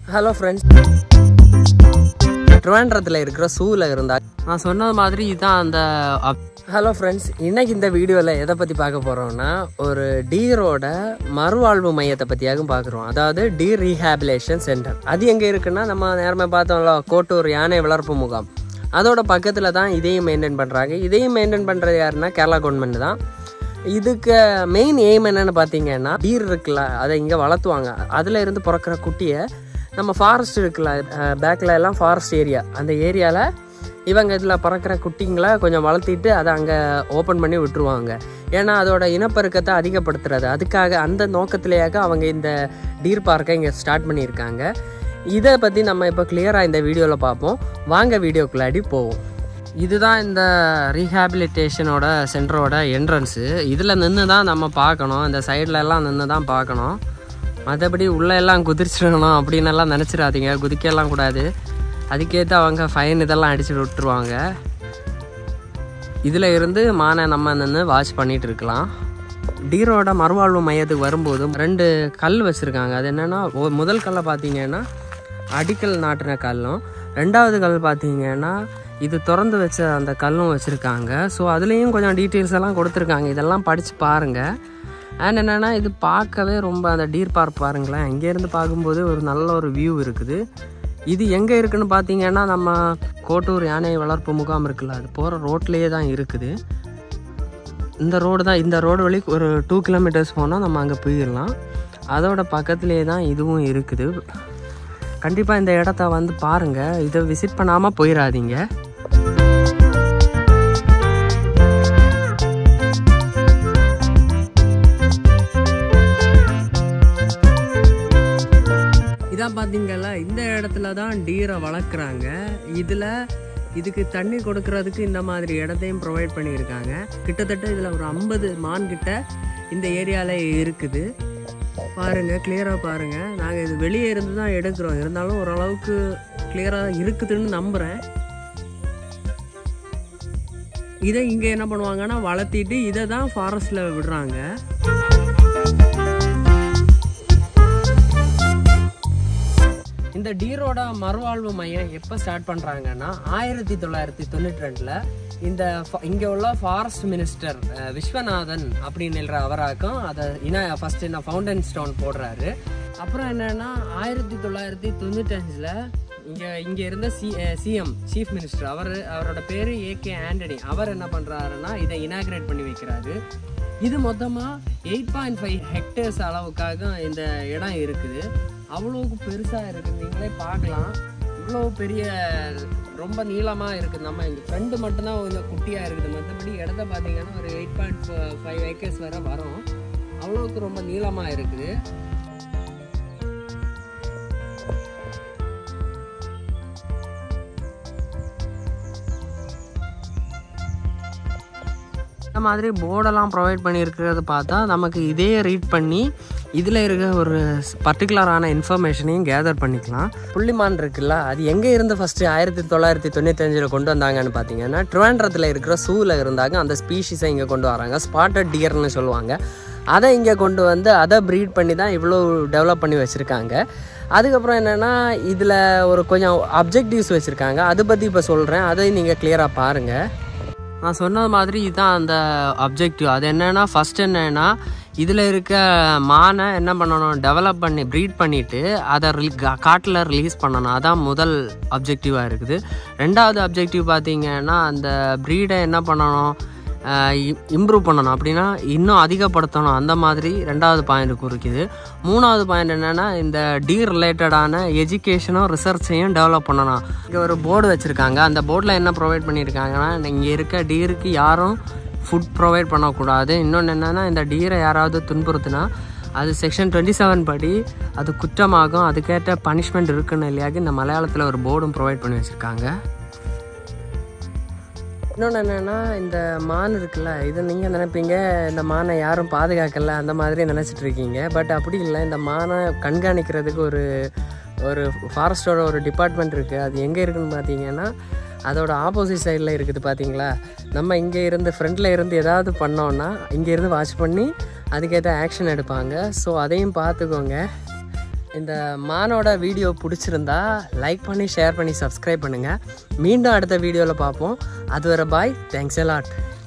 hello friends ட்ரிவாண்ட்ரத்தில் இருக்கிற சூவில் இருந்தா நான் சொன்னது மாதிரி இதுதான் அந்த ஹலோ ஃப்ரெண்ட்ஸ் இன்னைக்கு இந்த வீடியோவில் எதை பற்றி பார்க்க போகிறோம்னா ஒரு டீரோட மறுவாழ்வு மையத்தை பற்றியாகவும் பார்க்குறோம் அதாவது டீர் ரீஹாபிலேஷன் சென்டர் அது எங்கே இருக்குன்னா நம்ம நேரமே பார்த்தோம்ல கோட்டூர் யானை வளர்ப்பு முகாம் அதோட பக்கத்தில் தான் இதையும் மெயின்டைன் பண்ணுறாங்க இதையும் மெயின்டைன் பண்ணுறது யாருன்னா கேரளா கவர்மெண்ட் தான் இதுக்கு மெயின் எய்ம் என்னன்னு பார்த்தீங்கன்னா டீர் இருக்குல்ல அதை இங்கே வளர்த்துவாங்க அதில் இருந்து பிறக்கிற குட்டியை நம்ம ஃபாரஸ்ட் இருக்குல்ல பேக்கில் எல்லாம் ஃபாரஸ்ட் ஏரியா அந்த ஏரியாவில் இவங்க இதில் பறக்கிற குட்டிங்களை கொஞ்சம் வளர்த்திட்டு அதை அங்கே ஓப்பன் பண்ணி விட்டுருவாங்க ஏன்னா அதோட இனப்பெருக்கத்தை அதிகப்படுத்துறது அதுக்காக அந்த நோக்கத்திலேயாக அவங்க இந்த டீர் பார்க்கை இங்கே ஸ்டார்ட் பண்ணியிருக்காங்க இதை பற்றி நம்ம இப்போ கிளியராக இந்த வீடியோவில் பார்ப்போம் வாங்க வீடியோக்குள்ளாடி போவோம் இதுதான் இந்த ரீஹாபிலிட்டேஷனோட சென்டரோட என்ட்ரன்ஸு இதில் நின்று தான் நம்ம பார்க்கணும் இந்த சைடில் எல்லாம் நின்று தான் பார்க்கணும் மற்றபடி உள்ளே எல்லாம் குதிச்சிடணும் அப்படின்னு எல்லாம் நினச்சிடாதீங்க குதிக்கலாம் கூடாது அதுக்கேற்ற அவங்க ஃபைன் இதெல்லாம் அடிச்சு விட்டுருவாங்க இதில் இருந்து மானை நம்ம நின்று வாட்ச் பண்ணிட்டு இருக்கலாம் டீரோட மறுவாழ்வு மையத்துக்கு வரும்போது ரெண்டு கல் வச்சுருக்காங்க அது என்னென்னா முதல் கல்லை பார்த்தீங்கன்னா அடிக்கல் நாட்டின கல்லும் ரெண்டாவது கல் பார்த்தீங்கன்னா இது திறந்து வச்ச அந்த கல்லும் வச்சுருக்காங்க ஸோ அதுலேயும் கொஞ்சம் டீட்டெயில்ஸ் எல்லாம் கொடுத்துருக்காங்க இதெல்லாம் படித்து பாருங்கள் அண்ட் என்னென்னா இது பார்க்கவே ரொம்ப அந்த டீர் பார்க் பாருங்களேன் இங்கேருந்து பார்க்கும்போது ஒரு நல்ல ஒரு வியூ இருக்குது இது எங்கே இருக்குன்னு பார்த்தீங்கன்னா நம்ம கோட்டூர் யானை வளர்ப்பு முகாம் இருக்குல்ல அது போகிற ரோட்லேயே தான் இருக்குது இந்த ரோடு தான் இந்த ரோடு வழி ஒரு டூ கிலோமீட்டர்ஸ் போனால் நம்ம அங்கே போயிடலாம் அதோட பக்கத்துலேயே தான் இதுவும் இருக்குது கண்டிப்பாக இந்த இடத்த வந்து பாருங்கள் இதை விசிட் பண்ணாமல் போயிடாதீங்க இதான் பார்த்தீங்கல்ல இந்த இடத்துல தான் டீரை வளர்க்குறாங்க இதில் இதுக்கு தண்ணி கொடுக்கறதுக்கு இந்த மாதிரி இடத்தையும் ப்ரொவைட் பண்ணியிருக்காங்க கிட்டத்தட்ட இதில் ஒரு ஐம்பது மான் கிட்ட இந்த ஏரியாவில் இருக்குது பாருங்கள் கிளியராக பாருங்கள் நாங்கள் இது வெளியே இருந்து தான் எடுக்கிறோம் இருந்தாலும் ஓரளவுக்கு கிளியராக இருக்குதுன்னு நம்புகிறேன் இதை இங்கே என்ன பண்ணுவாங்கன்னா வளர்த்திட்டு இதை தான் ஃபாரஸ்ட்டில் விடுறாங்க இந்த டீரோட மறுவாழ்வு மையம் எப்போ ஸ்டார்ட் பண்ணுறாங்கன்னா ஆயிரத்தி தொள்ளாயிரத்தி தொண்ணூற்றி ரெண்டில் இந்த இங்கே உள்ள ஃபாரஸ்ட் மினிஸ்டர் விஸ்வநாதன் அப்படின்னு அவராக்கும் அதை இன ஃபஸ்ட்டு என்ன ஃபவுண்டன் ஸ்டோன் போடுறாரு அப்புறம் என்னென்னா ஆயிரத்தி தொள்ளாயிரத்தி தொண்ணூத்தஞ்சில் இங்கே இங்கே இருந்த சி சிஎம் சீஃப் மினிஸ்டர் அவர் அவரோட பேர் ஏகே ஆண்டனி அவர் என்ன பண்ணுறாருன்னா இதை இனாகிரேட் பண்ணி வைக்கிறாரு இது மொத்தமாக எயிட் பாயிண்ட் ஃபைவ் ஹெக்டேர்ஸ் அளவுக்காக இந்த இடம் இருக்குது அவ்வளோக்கு பெருசாக இருக்குது நீங்களே பார்க்கலாம் இவ்வளோ பெரிய ரொம்ப நீளமாக இருக்குது நம்ம இங்கே ஃப்ரெண்டு மட்டும்தான் கொஞ்சம் குட்டியாக இருக்குது மற்றபடி இடத்த பார்த்தீங்கன்னா ஒரு எயிட் பாயிண்ட் ஃபைவ் ஏக்கர்ஸ் வரை வரும் அவ்வளோக்கு ரொம்ப நீளமாக இருக்குது இந்த மாதிரி போர்டெல்லாம் ப்ரொவைட் பண்ணியிருக்கிறத பார்த்தா நமக்கு இதே ரீட் பண்ணி இதில் இருக்க ஒரு பர்டிகுலரான இன்ஃபர்மேஷனையும் கேதர் பண்ணிக்கலாம் புள்ளிமான் இருக்குல்ல அது எங்கே இருந்து ஃபஸ்ட்டு ஆயிரத்தி தொள்ளாயிரத்தி தொண்ணூத்தஞ்சில் கொண்டு வந்தாங்கன்னு பார்த்தீங்கன்னா ட்ரிவாண்ட்ரத்தில் இருக்கிற சூவில் இருந்தாங்க அந்த ஸ்பீஷிஸை இங்கே கொண்டு வராங்க ஸ்பாட்டட் டியர்னு சொல்லுவாங்க அதை இங்கே கொண்டு வந்து அதை ப்ரீட் பண்ணி தான் இவ்வளோ டெவலப் பண்ணி வச்சுருக்காங்க அதுக்கப்புறம் என்னென்னா இதில் ஒரு கொஞ்சம் அப்ஜெக்டிவ்ஸ் வச்சுருக்காங்க அதை பற்றி இப்போ சொல்கிறேன் அதை நீங்கள் கிளியராக பாருங்கள் நான் சொன்னது மாதிரி இதுதான் அந்த அப்ஜெக்டிவ் அது என்னென்னா ஃபஸ்ட் என்னென்னா இதில் இருக்க மானை என்ன பண்ணணும் டெவலப் பண்ணி ப்ரீட் பண்ணிவிட்டு அதை ரிலீ காட்டில் ரிலீஸ் பண்ணணும் அதான் முதல் அப்ஜெக்டிவாக இருக்குது ரெண்டாவது அப்ஜெக்டிவ் பார்த்தீங்கன்னா அந்த ப்ரீடை என்ன பண்ணணும் இம்ப்ரூவ் பண்ணணும் அப்படின்னா இன்னும் அதிகப்படுத்தணும் அந்த மாதிரி ரெண்டாவது பாயிண்ட் குறிக்குது மூணாவது பாயிண்ட் என்னென்னா இந்த டீ ரிலேட்டடான எஜுகேஷனும் ரிசர்ச்சையும் டெவலப் பண்ணணும் இங்கே ஒரு போர்டு வச்சுருக்காங்க அந்த போர்டில் என்ன ப்ரொவைட் பண்ணியிருக்காங்கன்னா இங்கே இருக்க டீருக்கு யாரும் ஃபுட் ப்ரொவைட் பண்ணக்கூடாது இன்னொன்று என்னென்னா இந்த டீரை யாராவது துன்புறுத்துனா அது செக்ஷன் டுவெண்ட்டி செவன் படி அது குற்றமாகும் அதுக்கேற்ற பனிஷ்மெண்ட் இருக்குன்னு இல்லையாக்கு இந்த மலையாளத்தில் ஒரு போர்டும் ப்ரொவைட் பண்ணி வச்சுருக்காங்க இன்னொன்று என்னென்னா இந்த மான் இருக்குல்ல இது நீங்கள் நினைப்பீங்க இந்த மானை யாரும் பாதுகாக்கல அந்த மாதிரி நினச்சிட்டு இருக்கீங்க பட் அப்படி இல்லை இந்த மானை கண்காணிக்கிறதுக்கு ஒரு ஒரு ஃபாரஸ்ட்டோட ஒரு டிபார்ட்மெண்ட் இருக்குது அது எங்கே இருக்குதுன்னு பார்த்தீங்கன்னா அதோட ஆப்போசிட் சைடில் இருக்குது பார்த்தீங்களா நம்ம இங்கே இருந்து ஃப்ரண்டில் இருந்து ஏதாவது பண்ணோன்னா இங்கேருந்து வாட்ச் பண்ணி அதுக்கேற்ற ஆக்ஷன் எடுப்பாங்க ஸோ அதையும் பார்த்துக்கோங்க இந்த மானோட வீடியோ பிடிச்சிருந்தா லைக் பண்ணி ஷேர் பண்ணி சப்ஸ்கிரைப் பண்ணுங்கள் மீண்டும் அடுத்த வீடியோவில் பார்ப்போம் அது வரை பாய் தேங்க்ஸ் எ லாட்